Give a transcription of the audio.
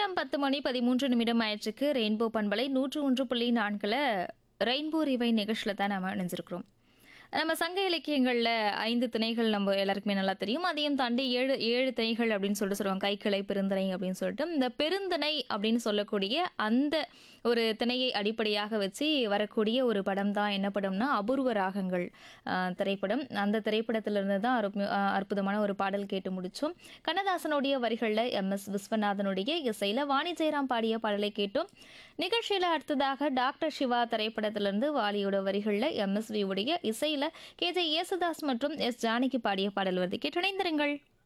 நேரம் பத்து மணி பதிமூன்று நிமிடம் ஆயிடுச்சுக்கு ரெயின்போ பண்பலை நூற்று ஒன்று புள்ளி நான்கில் ரெயின்போ ரிவை நிகழ்ச்சியில் தான் நம்ம இணைஞ்சிருக்கிறோம் நம்ம சங்க இலக்கியங்களில் ஐந்து திணைகள் நம்ம எல்லாருக்குமே நல்லா தெரியும் அதையும் தாண்டி ஏழு ஏழு திணைகள் அப்படின்னு சொல்லிட்டு சொல்லுவாங்க கைக்கிளை பெருந்திணை அப்படின்னு சொல்லிட்டு இந்த பெருந்திணை அப்படின்னு சொல்லக்கூடிய அந்த ஒரு திணையை அடிப்படையாக வச்சு வரக்கூடிய ஒரு படம் தான் என்ன படம்னா அபூர்வ ராகங்கள் ஆஹ், திரைப்படம் அந்த திரைப்படத்திலிருந்து தான் அற்பு- ஆஹ், அற்புதமான ஒரு பாடல் கேட்டு முடிச்சோம் கண்ணதாசனுடைய வரிகளில் எம் எஸ் விஸ்வநாதனுடைய இசையில் வாணி ஜெயராம் பாடிய பாடலை கேட்டோம் நிகழ்ச்சியில் அடுத்ததாக டாக்டர் சிவா திரைப்படத்திலிருந்து வாலியோட வரிகளில் எம்எஸ்வி உடைய இசையில் கேஜே யேசுதாஸ் மற்றும் எஸ் ஜானகி பாடிய பாடல் வருது கேட்டு இணைந்திருங்கள்